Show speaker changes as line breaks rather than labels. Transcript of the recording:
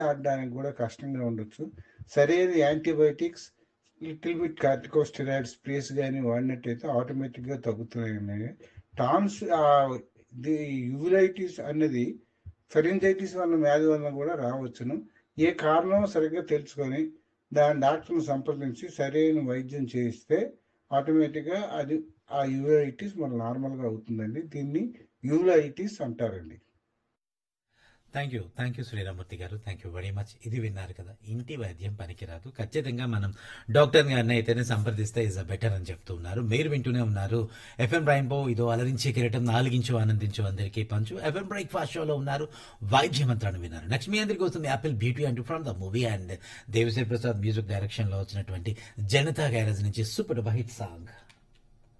ఆడడానికి కూడా కష్టంగా ఉండొచ్చు సరైన antibiotics little bit corticosteroid sprays కానీ వాడినట్టయితే ఆటోమేటిక్గా తగ్గుతున్నాయి టాన్స్ ది యువలైటిస్ అన్నది ఫెరింజైటిస్ వల్ల వ్యాధి వలన కూడా రావచ్చును ఏ కారణం సరిగ్గా తెలుసుకొని దాని డాక్టర్ని సంప్రదించి సరైన వైద్యం చేయిస్తే ఆటోమేటిక్గా అది ఆ యువైటిస్ మన నార్మల్గా అవుతుందండి దీన్ని యువలైటిస్ అంటారండి
thank you thank you Sriramamurthy garu thank you very much ఇది విన్నారు కదా ఇంటి వైద్యం పనికిరాదు ఖచ్చితంగా మనం డాక్టర్ గారిని అయితేనే సంప్రదిస్తే ఇస్ అ బెటర్ అని చెప్తూ ఉన్నారు మీరు వింటూనే ఉన్నారు ఎఫ్ఎం బ్రైంబో ఇదో అలరించే కిరీటం నాలుగించు ఆనందించు అందరికీ పంచు ఎఫ్ఎం బ్రేక్ఫాస్ట్ షోలో ఉన్నారు వైద్య మంత్రాన్ని విన్నారు నెక్స్ట్ మీ అందరికీ వస్తుంది యాపిల్ బ్యూటీ అంటూ from the movie and Devisri Prasad music direction లో వచ్చినటువంటి జనతా గ్యారేజ్ నుంచి సూపర్ హిట్ సాంగ్